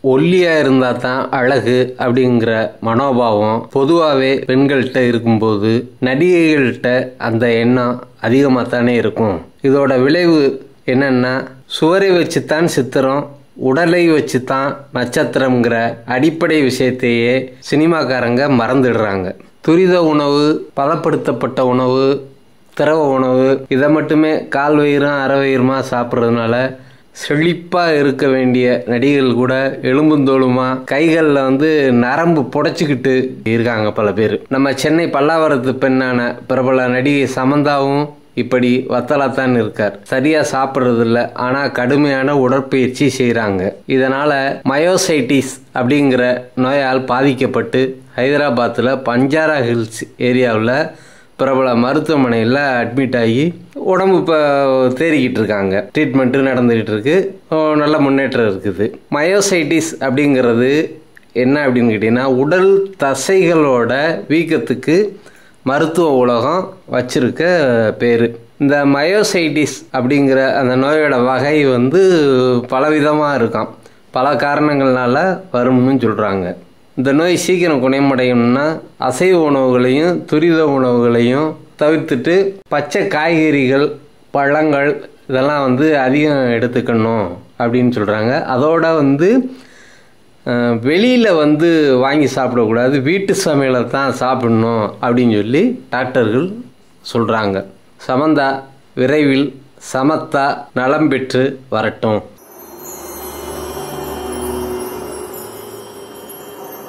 ஒல்லியாக இருந்தால் தான் அழகு அப்படிங்கிற மனோபாவம் பொதுவாகவே பெண்கள்கிட்ட இருக்கும்போது நடிகைகள்கிட்ட அந்த எண்ணம் அதிகமாக தானே இருக்கும் இதோட விளைவு என்னன்னா சுவரை வச்சுத்தான் சித்திரம் உடலை வச்சு தான் நட்சத்திரம்ங்கிற அடிப்படை விஷயத்தையே சினிமாக்காரங்க மறந்துடுறாங்க துரித உணவு பதப்படுத்தப்பட்ட உணவு திரவ உணவு இதை மட்டுமே கால் வயிறும் அரை வயிறுமா சாப்பிட்றதுனால செழிப்பாக இருக்க வேண்டிய நடிகர்கள் கூட எலும்புந்தோலுமா கைகளில் வந்து நரம்பு புடைச்சிக்கிட்டு இருக்காங்க பல பேர் நம்ம சென்னை பல்லாவரத்து பெண்ணான பிரபல நடிகை சமந்தாவும் இப்படி வத்தலாத்தான் இருக்கார் சரியா சாப்பிட்றது இல்ல ஆனா கடுமையான உடற்பயிற்சி செய்கிறாங்க இதனால மயோசைட்டிஸ் அப்படிங்கிற நோயால் பாதிக்கப்பட்டு ஹைதராபாத்தில் பஞ்சாரா ஹில்ஸ் ஏரியாவில் பிரபல மருத்துவமனையில் அட்மிட் ஆகி உடம்பு இப்போ தேறிக்கிட்டு இருக்காங்க ட்ரீட்மெண்ட்டு நடந்துக்கிட்டு இருக்கு ஓ, நல்ல முன்னேற்றம் இருக்குது மயோசைட்டிஸ் அப்படிங்கிறது என்ன அப்படின்னு கேட்டிங்கன்னா உடல் தசைகளோட வீக்கத்துக்கு மருத்துவ உலகம் வச்சிருக்க பேர் இந்த மயோசைட்டிஸ் அப்படிங்கிற அந்த நோயோட வகை வந்து பலவிதமாக இருக்காம் பல காரணங்கள்னால வரும்னு சொல்கிறாங்க இந்த நோய் சீக்கிரம் குணமடையணும்னா அசைவ உணவுகளையும் துரித உணவுகளையும் தவிர்த்துட்டு பச்சை காய்கறிகள் பழங்கள் இதெல்லாம் வந்து அதிகம் எடுத்துக்கணும் அப்படின்னு சொல்கிறாங்க அதோட வந்து வெளியில் வந்து வாங்கி சாப்பிடக்கூடாது வீட்டு சமையலை தான் சாப்பிடணும் அப்படின்னு சொல்லி டாக்டர்கள் சொல்கிறாங்க சமந்தா விரைவில் சமத்தா நலம் பெற்று வரட்டும்